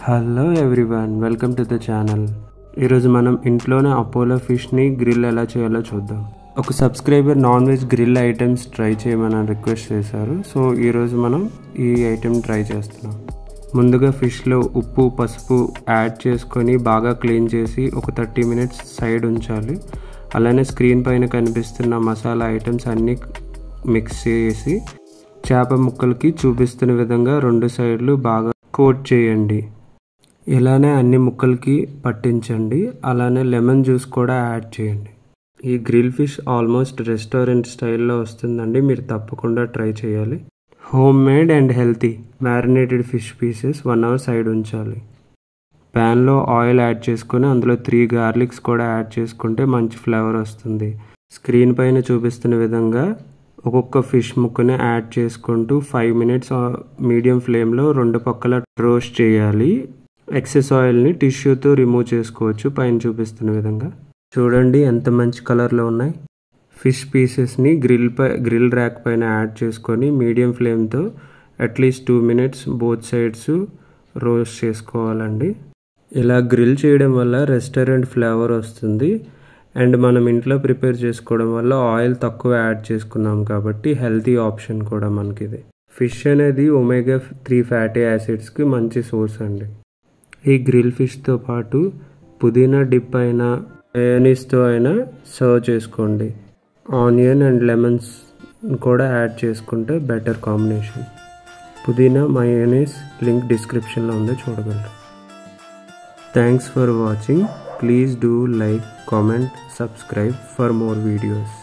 hello everyone welcome to the channel ఈరోజు మనం ఇంట్లోనే అపోలో ఫిష్ని గ్రిల్ ఎలా చేయాలో చూద్దాం ఒక subscriber non veg grill items try చేయమని రిక్వెస్ట్ చేశారు సో ఈరోజు మనం ఈ ఐటెం ట్రై చేస్తున్నాం ముందుగా ఫిష్లో ఉప్పు పసుపు యాడ్ చేసుకొని బాగా క్లీన్ చేసి ఒక థర్టీ మినిట్స్ సైడ్ ఉంచాలి అలానే స్క్రీన్ పైన కనిపిస్తున్న మసాలా ఐటమ్స్ అన్నీ మిక్స్ చేసి చేప ముక్కలకి చూపిస్తున్న విధంగా రెండు సైడ్లు బాగా కోట్ చేయండి ఇలానే అన్ని ముక్కలకి పట్టించండి అలానే లెమన్ జ్యూస్ కూడా యాడ్ చేయండి ఈ గ్రిల్ ఫిష్ ఆల్మోస్ట్ రెస్టారెంట్ స్టైల్లో వస్తుందండి మీరు తప్పకుండా ట్రై చేయాలి homemade and healthy marinated fish pieces one hour side ఉంచాలి ప్యాన్లో ఆయిల్ యాడ్ చేసుకొని అందులో త్రీ గార్లిక్స్ కూడా యాడ్ చేసుకుంటే మంచి ఫ్లేవర్ వస్తుంది స్క్రీన్ పైన చూపిస్తున్న విధంగా ఒక్కొక్క ఫిష్ ముక్కని యాడ్ చేసుకుంటూ ఫైవ్ మినిట్స్ మీడియం ఫ్లేమ్లో రెండు పక్కల రోస్ట్ చేయాలి ఎక్సెస్ ఆయిల్ని టిష్యూతో రిమూవ్ చేసుకోవచ్చు పైన చూపిస్తున్న విధంగా చూడండి ఎంత మంచి కలర్లో ఉన్నాయి ఫిష్ పీసెస్ని గ్రిల్ పై గ్రిల్ ర్యాక్ పైన యాడ్ చేసుకొని మీడియం ఫ్లేమ్తో at least two minutes both sides roast చేసుకోవాలండి ఇలా గ్రిల్ చేయడం వల్ల రెస్టారెంట్ ఫ్లేవర్ వస్తుంది అండ్ మనం ఇంట్లో ప్రిపేర్ చేసుకోవడం వల్ల ఆయిల్ తక్కువ యాడ్ చేసుకున్నాం కాబట్టి హెల్తీ ఆప్షన్ కూడా మనకి ఇది ఫిష్ అనేది ఒమేగా త్రీ ఫ్యాటీ యాసిడ్స్కి మంచి సోర్స్ అండి ఈ గ్రిల్ ఫిష్తో పాటు పుదీనా డిప్ అయినా మయోనీస్తో అయినా సర్వ్ చేసుకోండి ఆనియన్ అండ్ లెమన్స్ కూడా యాడ్ చేసుకుంటే బెటర్ కాంబినేషన్ పుదీనా మయోనీస్ లింక్ డిస్క్రిప్షన్లో ఉంది చూడగలరు thanks for watching please do like comment subscribe for more videos